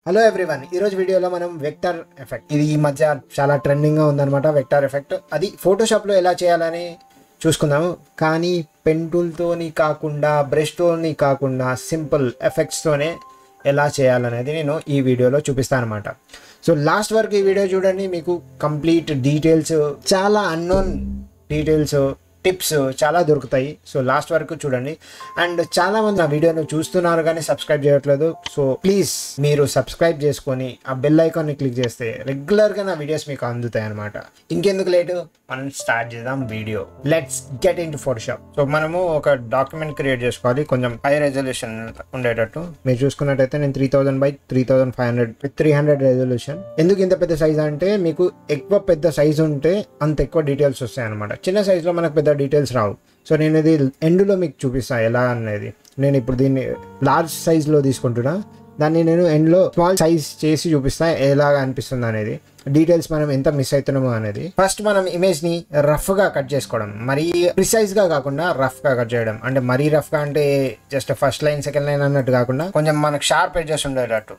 hello everyone ఈ రోజు వీడియోలో మనం వెక్టర్ ఎఫెక్ట్ ఇది ఈ మధ్య చాలా ట్రెండింగ్ గా ఉందన్నమాట వెక్టర్ ఎఫెక్ట్ అది ఫోటోషాప్ లో ఎలా చేయాలని చూసుకుందాము కానీ పెన్ టూల్ తోని కాకుండా బ్రష్ తోని కాకుండా సింపుల్ ఎఫెక్ట్స్ తోనే ఎలా చేయాలనేది నేను ఈ వీడియోలో చూపిస్తాను అనమాట సో లాస్ట్ వరకు ఈ వీడియో చూడండి మీకు కంప్లీట్ డీటెయిల్స్ చాలా అన్నోన్ డీటెయిల్స్ టిప్స్ చాలా దొరుకుతాయి సో లాస్ట్ వరకు చూడండి అండ్ చాలా మంది నా వీడియోను చూస్తున్నారు కానీ సబ్స్క్రైబ్ చేయట్లేదు సో ప్లీజ్ మీరు సబ్స్క్రైబ్ చేసుకొని ఆ బెల్ ఐకాన్ని క్లిక్ చేస్తే రెగ్యులర్గా నా వీడియోస్ మీకు అందుతాయి అనమాట ఇంకెందుకు లేటు మనం స్టార్ట్ చేద్దాం video let's get into Photoshop so మనము ఒక డాక్యుమెంట్ క్రియేట్ చేసుకోవాలి కొంచెం హై రెజల్యూషన్ ఉండేటట్టు మీరు చూసుకున్నట్టయితే నేను three thousand by three thousand five hundred three hundred resolution ఎందుకు ఇంత పెద్ద సైజ్ అంటే మీకు ఎక్కువ పెద్ద సైజ్ ఉంటే అంత ఎక్కువ డీటెయిల్స్ వస్తాయి అనమాట చిన్న సైజులో మనకు పెద్ద డీటెయిల్స్ రావు సో నేను ఇది ఎండ్లో మీకు చూపిస్తాను ఎలా అనేది నేను ఇప్పుడు దీన్ని లార్జ్ సైజ్లో తీసుకుంటున్నా దాన్ని నేను ఎండ్లో స్మాల్ సైజ్ చేసి చూపిస్తా ఎలాగ అనిపిస్తుంది అనేది డీటెయిల్స్ మనం ఎంత మిస్ అవుతున్నామో అనేది ఫస్ట్ మనం ఇమేజ్ ని రఫ్ గా కట్ చేసుకోవడం మరీ ప్రిసైజ్ గా కాకుండా రఫ్ గా కట్ చేయడం అంటే మరీ రఫ్ గా అంటే just first line second line అన్నట్టు కాకుండా కొంచెం మనకు షార్ప్ ఎడ్జెస్ ఉండేటట్టు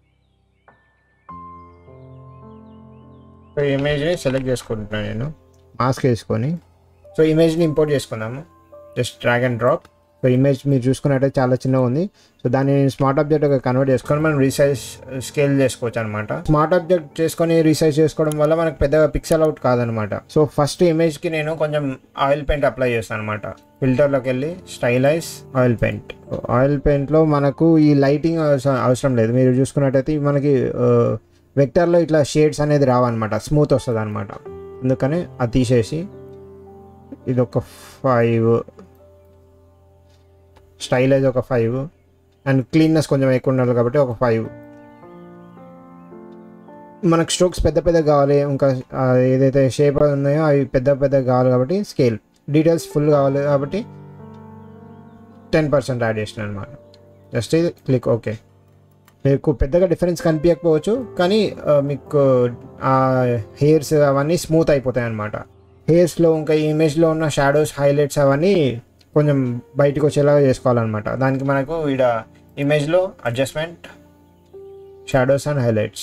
సో ఇమేజ్ని సెలెక్ట్ చేసుకుంటున్నాను నేను మాస్క్ వేసుకొని సో ఇమేజ్ని ఇంపోర్ట్ చేసుకుందాము just drag and drop so image మీరు చూసుకున్నట్టయితే చాలా చిన్నగా ఉంది సో దాన్ని నేను స్మార్ట్ ఆబ్జెక్ట్గా కన్వర్ట్ చేసుకొని మనం రీసైజ్ స్కేల్ చేసుకోవచ్చు అనమాట స్మార్ట్ ఆబ్జెక్ట్ చేసుకొని రీసైజ్ చేసుకోవడం వల్ల మనకు పెద్దగా పిక్సెల్ అవుట్ కాదనమాట సో ఫస్ట్ ఇమేజ్కి నేను కొంచెం ఆయిల్ పెయింట్ అప్లై చేస్తాను అనమాట ఫిల్టర్లోకి వెళ్ళి స్టైలైజ్ ఆయిల్ పెయింట్ ఆయిల్ పెయింట్లో మనకు ఈ లైటింగ్ అవసరం లేదు మీరు చూసుకున్నట్టయితే మనకి వెక్టర్లో ఇట్లా షేడ్స్ అనేది రావన్నమాట స్మూత్ వస్తుంది అనమాట అందుకని అది తీసేసి ఇది ఒక ఫైవ్ స్టైలైజ్ ఒక ఫైవ్ అండ్ క్లీన్నెస్ కొంచెం ఎక్కువ ఉండాలి కాబట్టి ఒక ఫైవ్ మనకు స్ట్రోక్స్ పెద్ద పెద్ద కావాలి ఇంకా ఆ, ఏదైతే షేప్ ఉన్నాయో అవి పెద్ద పెద్ద కావాలి కాబట్టి స్కేల్ డీటెయిల్స్ ఫుల్ కావాలి కాబట్టి టెన్ పర్సెంట్ యాడ్ చేసిన అనమాట జస్ట్ ఇది క్లిక్ ఓకే మీకు పెద్దగా డిఫరెన్స్ కనిపించకపోవచ్చు కానీ ఆ, మీకు ఆ హెయిర్స్ అవన్నీ స్మూత్ అయిపోతాయి అనమాట హెయిర్స్లో ఇంకా ఈ ఇమేజ్లో ఉన్న షాడోస్ హైలైట్స్ అవన్నీ కొంచెం బయటకు వచ్చేలాగా చేసుకోవాలన్నమాట దానికి మనకు ఇక్కడ ఇమేజ్లో adjustment shadows and highlights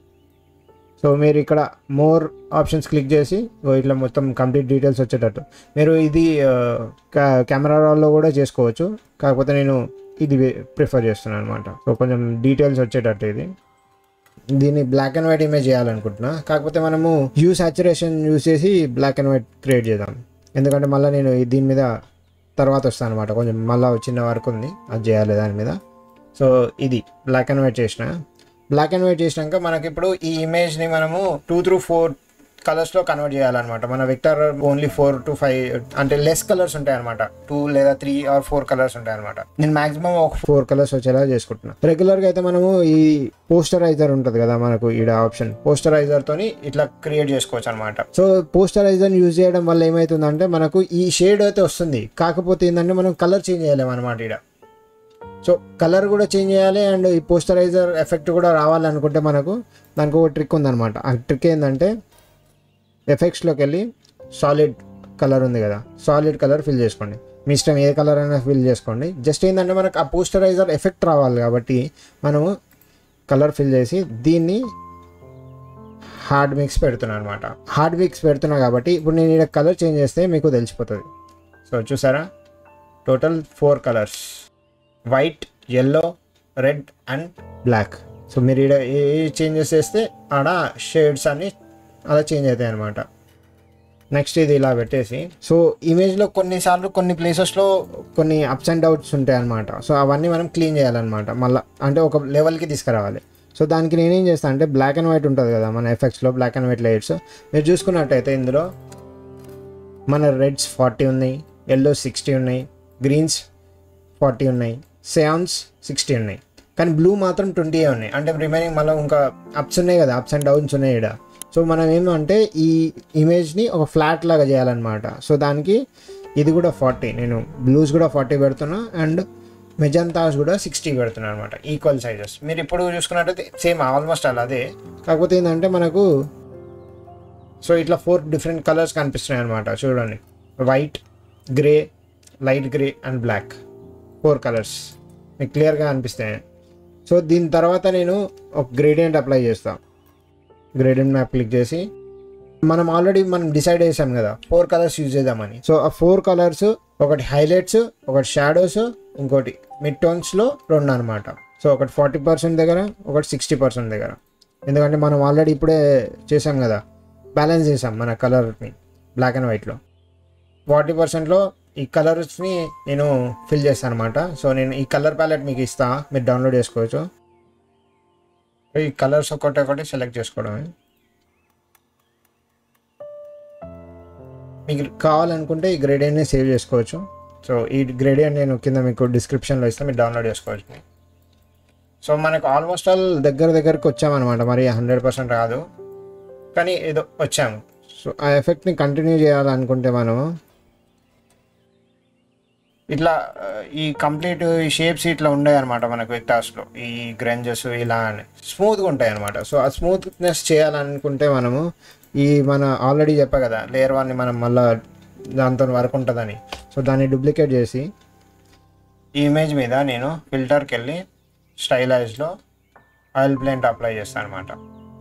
so మీరు ఇక్కడ మోర్ ఆప్షన్స్ క్లిక్ చేసి ఓ ఇట్లా మొత్తం కంప్లీట్ డీటెయిల్స్ వచ్చేటట్టు మీరు ఇది కెమెరా రాల్లో కూడా చేసుకోవచ్చు కాకపోతే నేను ఇది ప్రిఫర్ చేస్తున్నాను అనమాట సో కొంచెం డీటెయిల్స్ వచ్చేటట్టు ఇది దీన్ని బ్లాక్ అండ్ వైట్ ఇమేజ్ చేయాలనుకుంటున్నా కాకపోతే మనము యూ సాచురేషన్ యూస్ చేసి బ్లాక్ అండ్ వైట్ క్రియేట్ చేద్దాం ఎందుకంటే మళ్ళీ నేను ఈ- దీని మీద తర్వాత వస్తాను అనమాట కొంచెం మళ్ళీ చిన్న వర్క్ ఉంది అది చేయాలి దాని మీద సో ఇది బ్లాక్ అండ్ వైట్ చేసిన బ్లాక్ అండ్ వైట్ చేసినాక మనకి ఇప్పుడు ఈ ఇమేజ్ని మనము టూ త్రూ ఫోర్ కలర్స్లో కన్వర్ట్ చేయాలన్నమాట మన vector only four to five అంటే లెస్ కలర్స్ ఉంటాయి అనమాట టూ లేదా త్రీ ఆర్ ఫోర్ కలర్స్ ఉంటాయి అనమాట నేను మాక్సిమం ఒక ఫోర్ కలర్స్ వచ్చేలా చేసుకుంటున్నా రెగ్యులర్గా అయితే మనము ఈ పోస్టరైజర్ ఉంటుంది కదా మనకు ఈడ ఆప్షన్ పోస్టరైజర్ తోని ఇట్లా క్రియేట్ చేసుకోవచ్చు అనమాట సో పోస్టరైజర్ యూజ్ చేయడం వల్ల ఏమవుతుందంటే మనకు ఈ షేడ్ అయితే వస్తుంది కాకపోతే ఏంటంటే మనం కలర్ చేంజ్ చేయలేము అనమాట ఈడ సో కలర్ కూడా చేంజ్ చేయాలి అండ్ ఈ పోస్టరైజర్ ఎఫెక్ట్ కూడా రావాలనుకుంటే మనకు దానికి ఒక ట్రిక్ ఉందన్నమాట ఆ ట్రిక్ ఏంటంటే ఎఫెక్ట్స్లోకి వెళ్ళి సాలిడ్ కలర్ ఉంది కదా సాలిడ్ కలర్ ఫిల్ చేసుకోండి మీ ఇష్టం ఏ కలర్ అయినా ఫిల్ చేసుకోండి జస్ట్ ఏంటంటే మనకు ఆ పోస్టరైజర్ ఎఫెక్ట్ రావాలి కాబట్టి మనము కలర్ ఫిల్ చేసి దీన్ని హార్డ్ మిక్స్ పెడుతున్నాను అనమాట హార్డ్ మిక్స్ పెడుతున్నా కాబట్టి ఇప్పుడు నేను ఇక్కడ కలర్ చేంజ్ చేస్తే మీకు తెలిసిపోతుంది సో చూసారా total four colours white yellow red and black so మీరు ఈడ ఏ చేంజెస్ చేస్తే ఆడ షేడ్స్ అన్ని అలా చేంజ్ అవుతాయి అనమాట నెక్స్ట్ ఇది ఇలా పెట్టేసి సో ఇమేజ్లో కొన్నిసార్లు కొన్ని ప్లేసెస్లో కొన్ని అప్స్ అండ్ డౌట్స్ ఉంటాయి అనమాట సో అవన్నీ మనం క్లీన్ చేయాలన్నమాట మళ్ళీ అంటే ఒక లెవెల్కి తీసుకురావాలి సో దానికి నేనేం చేస్తాను అంటే బ్లాక్ అండ్ వైట్ ఉంటుంది కదా మన ఎఫెక్ట్స్లో బ్లాక్ అండ్ వైట్ లైట్స్ మీరు చూసుకున్నట్టయితే ఇందులో మన రెడ్స్ ఫార్టీ ఉన్నాయి ఎల్లో సిక్స్టీ ఉన్నాయి గ్రీన్స్ ఫార్టీ ఉన్నాయి సెవెన్స్ సిక్స్టీ ఉన్నాయి కానీ బ్లూ మాత్రం ట్వంటీ ఉన్నాయి అంటే రిమైనింగ్ మళ్ళీ ఇంకా అప్స్ ఉన్నాయి కదా అప్స్ అండ్ డౌన్స్ ఉన్నాయి ఇక్కడ సో మనం ఏమంటే ఈ ఇమేజ్ని ఒక ఫ్లాట్ లాగా చేయాలన్నమాట సో దానికి ఇది కూడా ఫార్టీ నేను బ్లూస్ కూడా ఫార్టీ పెడుతున్నా అండ్ మెజంతాస్ కూడా సిక్స్టీ పెడుతున్నాను అనమాట ఈక్వల్ సైజెస్ మీరు ఇప్పుడు చూసుకున్నట్టయితే సేమ్ ఆల్మోస్ట్ అలా అదే కాకపోతే ఏంటంటే మనకు సో ఇట్లా ఫోర్ డిఫరెంట్ కలర్స్ కనిపిస్తున్నాయి అనమాట చూడండి white grey light grey and black four colours మీకు క్లియర్గా అనిపిస్తాయి సో దీని తర్వాత నేను ఒక గ్రేడియంట్ అప్లై చేస్తాను గ్రేడియంట్ మ్యాప్ క్లిక్ చేసి మనం ఆల్రెడీ మనం డిసైడ్ చేసాం కదా ఫోర్ కలర్స్ యూజ్ చేద్దామని సో ఆ ఫోర్ కలర్స్ ఒకటి హైలైట్స్ ఒకటి షాడోస్ ఇంకోటి మిడ్ టోన్స్లో రెండు అనమాట సో ఒకటి ఫార్టీ పర్సెంట్ దగ్గర ఒకటి సిక్స్టీ పర్సెంట్ దగ్గర ఎందుకంటే మనం ఆల్రెడీ ఇప్పుడే చేసాం కదా బ్యాలెన్స్ చేసాం మన కలర్ని బ్లాక్ అండ్ వైట్లో ఫార్టీ పర్సెంట్లో ఈ కలర్స్ని నేను ఫిల్ చేస్తాను అనమాట సో నేను ఈ కలర్ ప్యాలెట్ మీకు ఇస్తా మీరు డౌన్లోడ్ చేసుకోవచ్చు ఈ కలర్స్ ఒకటి ఒకటి సెలెక్ట్ చేసుకోవడమే మీకు కావాలనుకుంటే ఈ గ్రేడియంట్ని సేవ్ చేసుకోవచ్చు సో ఈ గ్రేడియంట్ నేను కింద మీకు డిస్క్రిప్షన్లో ఇస్తే మీరు డౌన్లోడ్ చేసుకోవచ్చు సో మనకు ఆల్మోస్ట్ ఆల్ దగ్గర దగ్గరకు వచ్చామన్నమాట మరి హండ్రెడ్ పర్సెంట్ రాదు కానీ ఏదో వచ్చాము సో ఆ ఎఫెక్ట్ని కంటిన్యూ చేయాలనుకుంటే మనము ఇట్లా ఆ, ఈ కంప్లీట్ ఈ షేప్స్ ఇట్లా ఉంటాయి అనమాట మనకు వెక్టార్స్లో ఈ గ్రెంజెస్ ఇలా అని స్మూత్గా ఉంటాయి అనమాట సో ఆ స్మూత్నెస్ చేయాలనుకుంటే మనము ఈ మన ఆల్రెడీ చెప్పా కదా లేయర్ వన్ని మనం మళ్ళా దాంతో వర్క్ ఉంటుందని సో దాన్ని డూప్లికేట్ చేసి ఈ ఇమేజ్ మీద నేను ఫిల్టర్కి వెళ్ళి స్టైలైజ్లో ఆయిల్ ప్లేంట్ అప్లై చేస్తాను అనమాట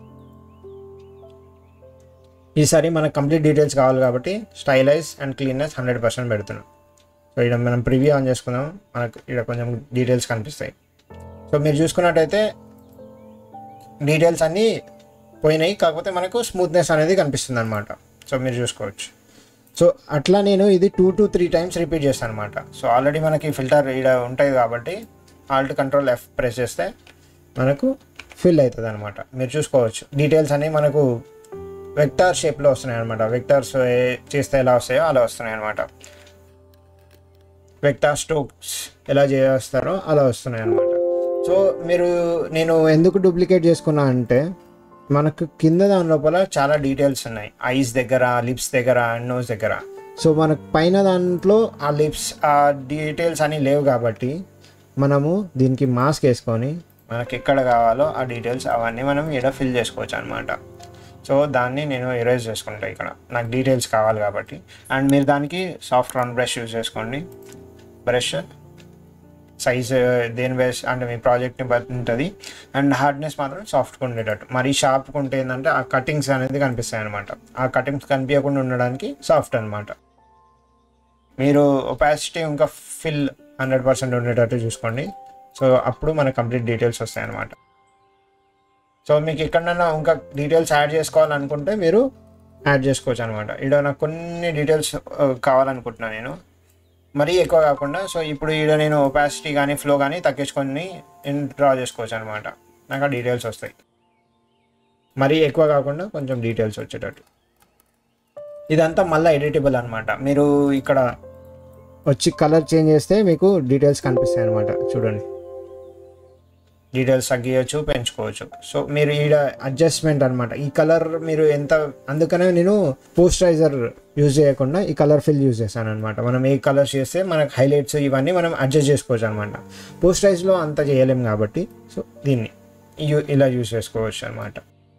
ఈసారి మనకు కంప్లీట్ డీటెయిల్స్ కావాలి కాబట్టి stylise and cleanness hundred percent పెడుతున్నాం సో ఇక్కడ మనం ప్రివ్యూ ఆన్ చేసుకుందాం మనకు ఇక్కడ కొంచెం డీటెయిల్స్ కనిపిస్తాయి సో మీరు చూసుకున్నట్టయితే డీటెయిల్స్ అన్నీ పోయినాయి కాకపోతే మనకు స్మూత్నెస్ అనేది కనిపిస్తుంది అనమాట సో మీరు చూసుకోవచ్చు సో అట్లా నేను ఇది two to three times repeat చేస్తాను అనమాట సో ఆల్రెడీ మనకి ఫిల్టర్ ఇక్కడ ఉంటుంది కాబట్టి ఆల్ట్ కంట్రోల్ ఎఫ్ ప్రెస్ చేస్తే మనకు ఫిల్ అవుతుంది అనమాట మీరు చూసుకోవచ్చు డీటెయిల్స్ అన్నీ మనకు వెక్టార్ షేప్లో వస్తున్నాయి అనమాట వెక్టార్స్ చేస్తే ఎలా వస్తాయో అలా వస్తున్నాయి అనమాట వెక్టార్ స్ట్రోక్స్ ఎలా చేస్తారో అలా వస్తున్నాయి అనమాట సో మీరు నేను ఎందుకు డూప్లికేట్ చేసుకున్నా అంటే మనకు కింద దాని లోపల చాలా డీటెయిల్స్ ఉన్నాయి ఐస్ దగ్గర లిప్స్ దగ్గర నోస్ దగ్గర సో మనకు పైన దాంట్లో ఆ లిప్స్ ఆ డీటెయిల్స్ అని లేవు కాబట్టి మనము దీనికి మాస్క్ వేసుకొని మనకి ఎక్కడ కావాలో ఆ డీటెయిల్స్ అవన్నీ మనం ఇక్కడ ఫిల్ చేసుకోవచ్చు అనమాట సో దాన్ని నేను ఎరేజ్ చేసుకుంటా ఇక్కడ నాకు డీటెయిల్స్ కావాలి కాబట్టి అండ్ మీరు దానికి సాఫ్ట్ రౌండ్ బ్రష్ యూజ్ చేసుకోండి బ్రష్ సైజ్ దేని బేస్ అంటే మీ ప్రాజెక్ట్ని బట్టి ఉంటుంది అండ్ హార్డ్నెస్ మాత్రం సాఫ్ట్గా ఉండేటట్టు మరీ షార్ప్గా ఉంటే ఏంటంటే ఆ కటింగ్స్ అనేది కనిపిస్తాయి అనమాట ఆ కటింగ్స్ కనిపించకుండా ఉండడానికి సాఫ్ట్ అనమాట మీరు ఒపాసిటీ ఇంకా ఫిల్ హండ్రెడ్ పర్సెంట్ ఉండేటట్టు చూసుకోండి సో అప్పుడు మనకు కంప్లీట్ డీటెయిల్స్ వస్తాయి అనమాట సో మీకు ఎక్కడైనా ఇంకా డీటెయిల్స్ యాడ్ చేసుకోవాలనుకుంటే మీరు యాడ్ చేసుకోవచ్చు అనమాట ఇక్కడ నాకు కొన్ని డీటెయిల్స్ కావాలనుకుంటున్నాను నేను మరీ ఎక్కువ కాకుండా సో ఇప్పుడు ఈడ నేను ఒపాసిటీ కానీ ఫ్లో కానీ తగ్గించుకొని నేను డ్రా చేసుకోవచ్చు అనమాట నాకు ఆ డీటెయిల్స్ వస్తాయి మరీ ఎక్కువ కాకుండా కొంచెం డీటెయిల్స్ వచ్చేటట్టు ఇదంతా మళ్ళీ ఎడిటబుల్ అనమాట మీరు ఇక్కడ వచ్చి కలర్ చేంజ్ చేస్తే మీకు డీటెయిల్స్ కనిపిస్తాయి అనమాట చూడండి డీటెయిల్స్ తగ్గించవచ్చు పెంచుకోవచ్చు సో మీరు ఈడ అడ్జస్ట్మెంట్ అనమాట ఈ కలర్ మీరు ఎంత అందుకనే నేను పోస్టరైజర్ యూజ్ చేయకుండా ఈ కలర్ ఫిల్ యూజ్ చేశాను అనమాట మనం ఏ కలర్స్ చేస్తే మనకు హైలైట్స్ ఇవన్నీ మనం అడ్జస్ట్ చేసుకోవచ్చు అనమాట పోస్టరైజ్లో అంత చేయలేం కాబట్టి సో దీన్ని యూ- ఇలా యూజ్ చేసుకోవచ్చు అనమాట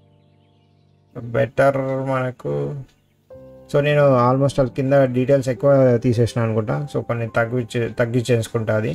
బెటర్ మనకు సో నేను ఆల్మోస్ట్ వాళ్ళ కింద డీటెయిల్స్ ఎక్కువ తీసేసిన అనుకుంటా సో కొన్ని తగ్గించే తగ్గించేసుకుంటా అది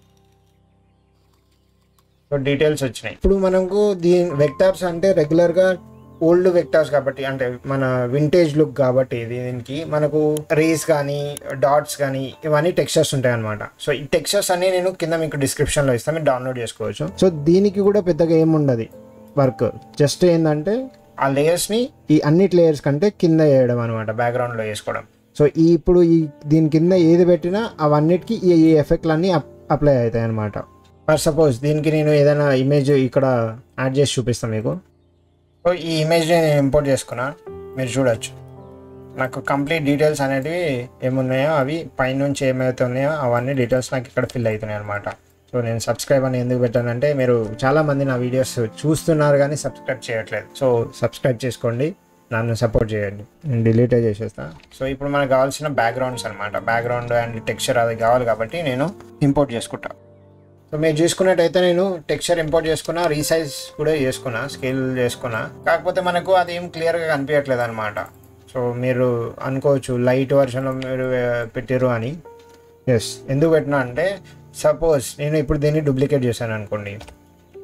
సో డీటెయిల్స్ వచ్చినాయి ఇప్పుడు మనకు దీని వెక్టార్స్ అంటే రెగ్యులర్గా ఓల్డ్ వెక్టార్స్ కాబట్టి అంటే మన వింటేజ్ లుక్ కాబట్టి దీనికి మనకు రేస్ కానీ డాట్స్ కానీ ఇవన్నీ టెక్స్చర్స్ ఉంటాయి అనమాట సో ఈ టెక్స్చర్స్ అన్ని నేను కింద మీకు డిస్క్రిప్షన్లో ఇస్తాను మీరు డౌన్లోడ్ చేసుకోవచ్చు సో దీనికి కూడా పెద్దగా ఏముండదు వర్క్ జస్ట్ ఏంటంటే ఆ లేయర్స్ని ఈ అన్నిటి లేయర్స్ కంటే కింద వేయడం అనమాట బ్యాక్గ్రౌండ్లో వేసుకోవడం సో ఈ ఇప్పుడు ఈ దీని కింద ఏది పెట్టినా అవన్నిటికీ ఈ ఈ ఎఫెక్ట్లు అన్నీ అప్లై అవుతాయి అనమాట ఫర్ సపోజ్ దీనికి నేను ఏదైనా ఇమేజ్ ఇక్కడ యాడ్ చేసి చూపిస్తాను మీకు సో ఈ ఇమేజ్ నేను ఇంపోర్ట్ చేసుకున్నా మీరు చూడొచ్చు నాకు కంప్లీట్ డీటెయిల్స్ అనేటివి ఏమున్నాయో అవి పైనుంచి ఏమైతే ఉన్నాయో అవన్నీ డీటెయిల్స్ నాకు ఇక్కడ ఫిల్ అవుతున్నాయి అనమాట సో నేను సబ్స్క్రైబ్ అని ఎందుకు పెట్టానంటే మీరు చాలా మంది నా వీడియోస్ చూస్తున్నారు కానీ సబ్స్క్రైబ్ చేయట్లేదు సో సబ్స్క్రైబ్ చేసుకోండి నన్ను సపోర్ట్ చేయండి నేను డిలీట్ చేసేస్తా సో ఇప్పుడు మనకు కావాల్సిన బ్యాక్గ్రౌండ్స్ అనమాట బ్యాక్గ్రౌండ్ అండ్ టెక్స్చర్ అది కావాలి కాబట్టి నేను ఇంపోర్ట్ చేసుకుంటా సో మీరు చూసుకున్నట్టయితే నేను టెక్స్చర్ ఇంపోర్ట్ చేసుకున్నా రీసైజ్ కూడా చేసుకున్నా స్కేల్ చేసుకున్నా కాకపోతే మనకు అది ఏం క్లియర్గా కనిపించట్లేదు అనమాట సో మీరు అనుకోవచ్చు లైట్ వర్షన్లో మీరు ఆ, పెట్టారు అని ఎస్ ఎందుకు పెట్టినా అంటే సపోజ్ నేను ఇప్పుడు దీన్ని డూప్లికేట్ చేశాను అనుకోండి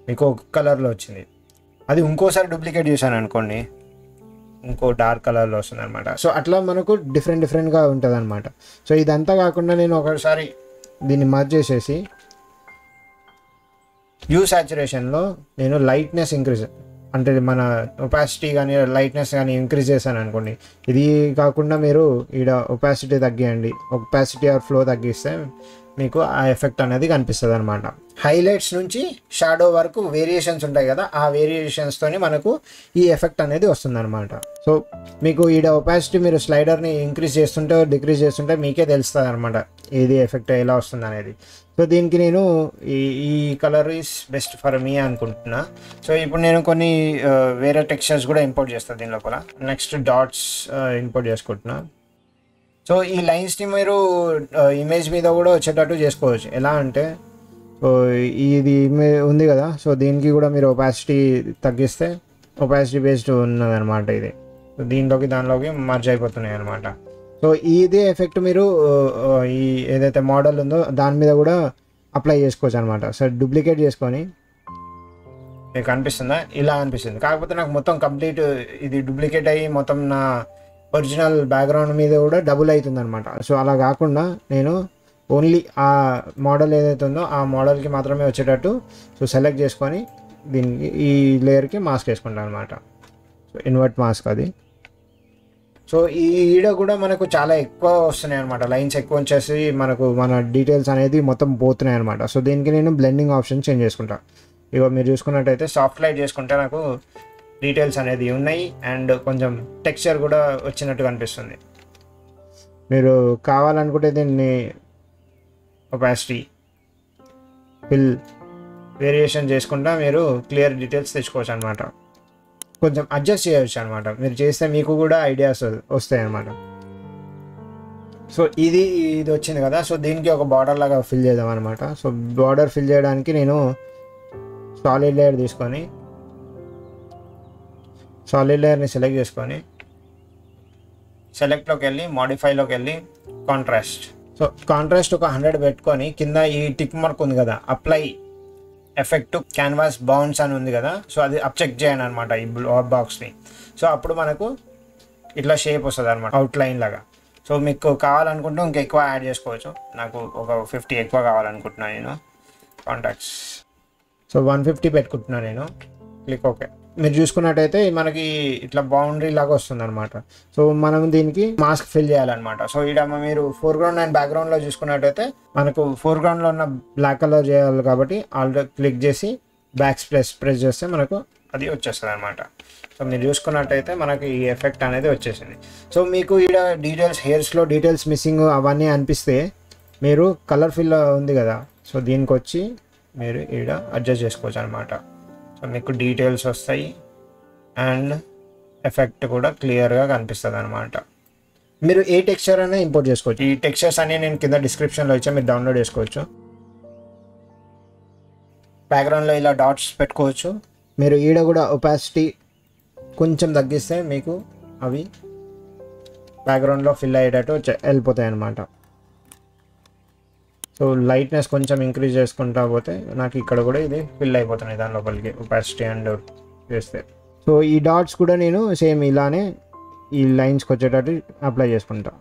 మీకు ఒక కలర్లో వచ్చింది అది ఇంకోసారి డూప్లికేట్ చేశాను అనుకోండి ఇంకో డార్క్ కలర్లో వస్తుంది అనమాట సో అట్లా మనకు డిఫరెంట్ డిఫరెంట్గా ఉంటుంది అనమాట సో ఇదంతా కాకుండా నేను ఒకసారి దీన్ని మర్జ్ చేసేసి యూ సాచురేషన్లో నేను లైట్నెస్ ఇంక్రీజ్ అంటే మన ఒపాసిటీ కానీ లైట్నెస్ కానీ ఇంక్రీజ్ చేశాను అనుకోండి ఇది కాకుండా మీరు ఈడ ఒపాసిటీ తగ్గియండి ఒపాసిటీ ఆర్ ఫ్లో తగ్గిస్తే మీకు ఆ ఎఫెక్ట్ అనేది కనిపిస్తుంది అనమాట హైలైట్స్ నుంచి షాడో వరకు వేరియేషన్స్ ఉంటాయి కదా ఆ వేరియేషన్స్తోని మనకు ఈ ఎఫెక్ట్ అనేది వస్తుంది అనమాట సో మీకు ఈడ ఒపాసిటీ మీరు స్లైడర్ని ఇంక్రీజ్ చేస్తుంటే డిక్రీజ్ చేస్తుంటే మీకే తెలుస్తుంది అనమాట ఏది ఎఫెక్ట్ ఎలా వస్తుంది అనేది సో దీనికి నేను ఈ ఈ colour is best for me అనుకుంటున్నా సో ఇప్పుడు నేను కొన్ని ఆ, వేరే టెక్స్చర్స్ కూడా ఇంపోర్ట్ చేస్తాను దీని లోపల నెక్స్ట్ డాట్స్ ఇంపోర్ట్ చేసుకుంటున్నా సో ఈ లైన్స్ని మీరు ఇమేజ్ మీద కూడా వచ్చేటట్టు చేసుకోవచ్చు ఎలా అంటే సో ఇది ఇమే- ఉంది కదా సో దీనికి కూడా మీరు ఒపాసిటీ తగ్గిస్తే ఒపాసిటీ బేస్డ్ ఉన్నదన్నమాట ఇది సో దీంట్లోకి దానిలోకి మర్జ్ అయిపోతున్నాయి అనమాట సో ఇదే ఎఫెక్ట్ మీరు ఆ, ఆ, ఈ ఏదైతే మోడల్ ఉందో దాని మీద కూడా అప్లై చేసుకోవచ్చు అనమాట సో డూప్లికేట్ చేసుకొని మీకు అనిపిస్తుందా ఇలా అనిపిస్తుంది కాకపోతే నాకు మొత్తం కంప్లీట్ ఇది డూప్లికేట్ అయ్యి మొత్తం నా ఒరిజినల్ బ్యాక్గ్రౌండ్ మీద కూడా డబుల్ అవుతుంది అనమాట సో అలా కాకుండా నేను ఓన్లీ ఆ మోడల్ ఏదైతే ఉందో ఆ మోడల్కి మాత్రమే వచ్చేటట్టు సో సెలెక్ట్ చేసుకొని దీనికి ఈ లేయర్కి మాస్క్ వేసుకుంటాను అనమాట సో ఇన్వర్ట్ మాస్క్ అది సో ఈ ఈడ కూడా మనకు చాలా ఎక్కువ వస్తున్నాయి అనమాట లైన్స్ ఎక్కువ వచ్చేసి మనకు మన డీటెయిల్స్ అనేది మొత్తం పోతున్నాయి అనమాట సో దీనికి నేను బ్లెండింగ్ ఆప్షన్ చేంజ్ చేసుకుంటా ఇగో మీరు చూసుకున్నట్టయితే సాఫ్ట్ లైట్ చేసుకుంటే నాకు డీటెయిల్స్ అనేది ఉన్నాయి అండ్ కొంచెం టెక్స్చర్ కూడా వచ్చినట్టు కనిపిస్తుంది మీరు కావాలనుకుంటే దీన్ని ఒపాసిటీ ఫిల్ వేరియేషన్ చేసుకుంటా మీరు క్లియర్ డీటెయిల్స్ తెచ్చుకోవచ్చు అనమాట కొంచెం అడ్జస్ట్ చేయవచ్చు అనమాట మీరు చేస్తే మీకు కూడా ఐడియాస్ వస్తాయి అనమాట సో ఇది ఇది వచ్చింది కదా సో దీనికి ఒక బార్డర్ లాగా ఫిల్ చేద్దాం అనమాట సో బార్డర్ ఫిల్ చేయడానికి నేను సాలిడ్ లేయర్ తీసుకొని సాలిడ్ లేయర్ని సెలెక్ట్ చేసుకొని సెలెక్ట్లోకి వెళ్ళి మాడిఫైలోకి వెళ్ళి కాంట్రాస్ట్ సో కాంట్రాస్ట్ ఒక హండ్రెడ్ పెట్టుకొని కింద ఈ టిక్ మార్క్ ఉంది కదా అప్లై ఎఫెక్ట్ క్యాన్వాస్ బౌన్స్ అని ఉంది కదా సో అది అప్ చెక్ చేయండి అనమాట ఈ బాక్స్ని సో అప్పుడు మనకు ఇట్లా షేప్ వస్తుంది అనమాట అవుట్లైన్ లాగా సో మీకు కావాలనుకుంటే ఇంకా ఎక్కువ యాడ్ చేసుకోవచ్చు నాకు ఒక ఫిఫ్టీ ఎక్కువ కావాలనుకుంటున్నాను నేను కాంటాక్ట్స్ సో వన్ ఫిఫ్టీ పెట్టుకుంటున్నాను నేను క్లిక్ ఓకే మీరు చూసుకున్నట్టయితే మనకి ఇట్లా బౌండరీ లాగా వస్తుంది అనమాట సో మనం దీనికి మాస్క్ ఫిల్ చేయాలన్నమాట సో ఇక్కడ మీరు ఫోర్గ్రౌండ్ అండ్ బ్యాక్గ్రౌండ్లో చూసుకున్నట్టయితే మనకు ఫోర్గ్రౌండ్లో ఉన్న బ్లాక్ కలర్ చేయాలి కాబట్టి ఆల్రెడీ క్లిక్ చేసి బ్యాక్ ప్రెస్ ప్రెస్ చేస్తే మనకు అది వచ్చేస్తుంది అనమాట సో మీరు చూసుకున్నట్టయితే మనకి ఈ ఎఫెక్ట్ అనేది వచ్చేసింది సో మీకు ఈడ డీటెయిల్స్ హెయిర్స్లో డీటెయిల్స్ మిస్సింగ్ అవన్నీ అనిపిస్తే మీరు కలర్ ఫిల్ ఉంది కదా సో దీనికి వచ్చి మీరు ఈడ అడ్జస్ట్ చేసుకోవచ్చు అనమాట సో మీకు డీటెయిల్స్ వస్తాయి అండ్ ఎఫెక్ట్ కూడా క్లియర్గా కనిపిస్తుంది అనమాట మీరు ఏ టెక్స్చర్ అయినా ఇంపోర్ట్ చేసుకోవచ్చు ఈ టెక్స్చర్స్ అన్ని నేను కింద డిస్క్రిప్షన్లో ఇచ్చా మీరు డౌన్లోడ్ చేసుకోవచ్చు బ్యాక్గ్రౌండ్లో ఇలా డాట్స్ పెట్టుకోవచ్చు మీరు ఈడ కూడా ఒపాసిటీ కొంచెం తగ్గిస్తే మీకు అవి బ్యాక్గ్రౌండ్లో ఫిల్ అయ్యేటట్టు చె- వెళ్ళిపోతాయి అన్నమాట సో లైట్నెస్ కొంచెం ఇంక్రీజ్ చేసుకుంటా పోతే నాకు ఇక్కడ కూడా ఇది ఫిల్ అయిపోతున్నాయి దాని లోపలికి ఒపాసిటీ అండ్ చేస్తే సో ఈ డాట్స్ కూడా నేను సేమ్ ఇలానే ఈ లైన్స్కి వచ్చేటట్టు అప్లై చేసుకుంటా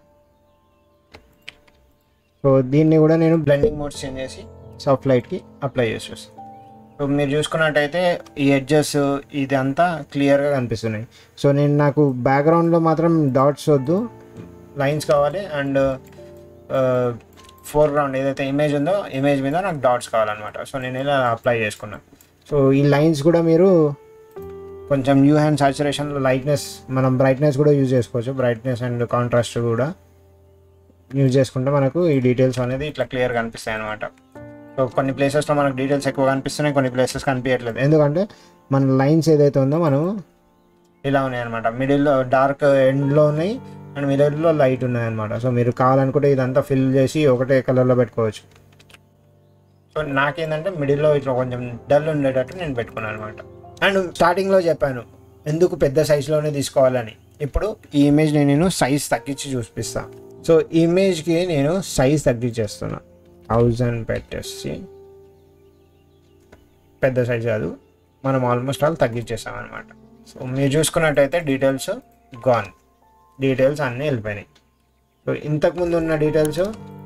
సో దీన్ని కూడా నేను బ్లెండింగ్ మోడ్స్ చేంజ్ చేసి సాఫ్ట్ లైట్కి అప్లై చేసేస్తాను సో మీరు చూసుకున్నట్టయితే ఈ ఎడ్జెస్ ఇది అంతా క్లియర్గా కనిపిస్తున్నాయి సో నేను నాకు బ్యాక్గ్రౌండ్లో మాత్రం డాట్స్ వద్దు లైన్స్ కావాలి అండ్ ఫోర్గ్రౌండ్ ఏదైతే ఇమేజ్ ఉందో ఇమేజ్ మీద నాకు డాట్స్ కావాలన్నమాట సో నేను ఇలా అప్లై చేసుకున్నాను సో ఈ లైన్స్ కూడా మీరు కొంచెం న్యూ హ్యాండ్ సాచురేషన్లో లైట్నెస్ మనం బ్రైట్నెస్ కూడా యూజ్ చేసుకోవచ్చు బ్రైట్నెస్ అండ్ కాంట్రాస్ట్ కూడా యూజ్ చేసుకుంటే మనకు ఈ డీటెయిల్స్ అనేది ఇట్లా క్లియర్ కనిపిస్తాయి అనమాట సో కొన్ని ప్లేసెస్లో మనకు డీటెయిల్స్ ఎక్కువ కనిపిస్తున్నాయి కొన్ని ప్లేసెస్ కనిపించట్లేదు ఎందుకంటే మన లైన్స్ ఏదైతే ఉందో మనం ఇలా ఉన్నాయి అనమాట మిడిల్లో డార్క్ ఎండ్లో ఉన్నాయి అండ్ మిడిల్లో లైట్ ఉన్నాయి అనమాట సో మీరు కావాలనుకుంటే ఇదంతా ఫిల్ చేసి ఒకటే కలర్లో పెట్టుకోవచ్చు సో నాకేంటంటే మిడిల్లో ఇట్లా కొంచెం డల్ ఉండేటట్టు నేను పెట్టుకున్నాను అనమాట అండ్ స్టార్టింగ్లో చెప్పాను ఎందుకు పెద్ద సైజులోనే తీసుకోవాలని ఇప్పుడు ఈ ఇమేజ్ని నేను సైజ్ తగ్గించి చూపిస్తా సో ఈ ఇమేజ్కి నేను సైజ్ తగ్గించేస్తున్నా థౌజండ్ పెట్టేసి పెద్ద సైజ్ కాదు మనం ఆల్మోస్ట్ ఆల్ తగ్గించేసాం అనమాట సో మీరు చూసుకున్నట్టయితే డీటెయిల్స్ గాన్ డీటెయిల్స్ అన్నీ వెళ్ళిపోయినాయి సో ఇంతకుముందు ఉన్న డీటెయిల్స్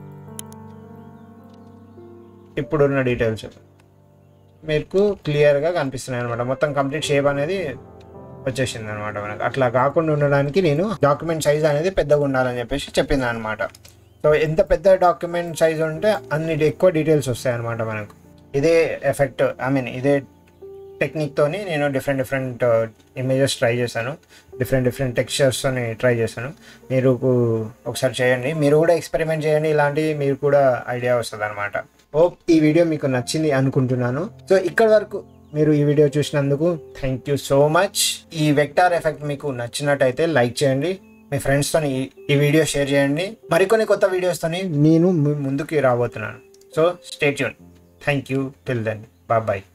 ఇప్పుడున్న డీటెయిల్స్ మీకు క్లియర్గా కనిపిస్తున్నాయి అనమాట మొత్తం కంప్లీట్ షేప్ అనేది వచ్చేసింది అనమాట మనకు అట్లా కాకుండా ఉండడానికి నేను డాక్యుమెంట్ సైజ్ అనేది పెద్దగా ఉండాలని చెప్పేసి చెప్పింది అనమాట సో ఎంత పెద్ద డాక్యుమెంట్ సైజ్ ఉంటే అన్ని ఎక్కువ డీటెయిల్స్ వస్తాయి అనమాట మనకు ఇదే ఎఫెక్ట్ ఐ మీన్ ఇదే టెక్నిక్తోని నేను డిఫరెంట్ డిఫరెంట్ ఇమేజెస్ ట్రై చేశాను డిఫరెంట్ డిఫరెంట్ టెక్స్చర్స్తోని ట్రై చేశాను మీరు ఒకసారి చేయండి మీరు కూడా ఎక్స్పెరిమెంట్ చేయండి ఇలాంటివి మీరు కూడా ఐడియా వస్తుంది అనమాట హోప్ ఈ వీడియో మీకు నచ్చింది అనుకుంటున్నాను సో ఇక్కడ వరకు మీరు ఈ వీడియో చూసినందుకు థ్యాంక్ యూ సో మచ్ ఈ వెక్టార్ ఎఫెక్ట్ మీకు నచ్చినట్టయితే లైక్ చేయండి మీ ఫ్రెండ్స్తోని ఈ- ఈ వీడియో షేర్ చేయండి మరికొన్ని కొత్త వీడియోస్తోని నేను మీ ముందుకి రాబోతున్నాను so stay tune thank you till then bye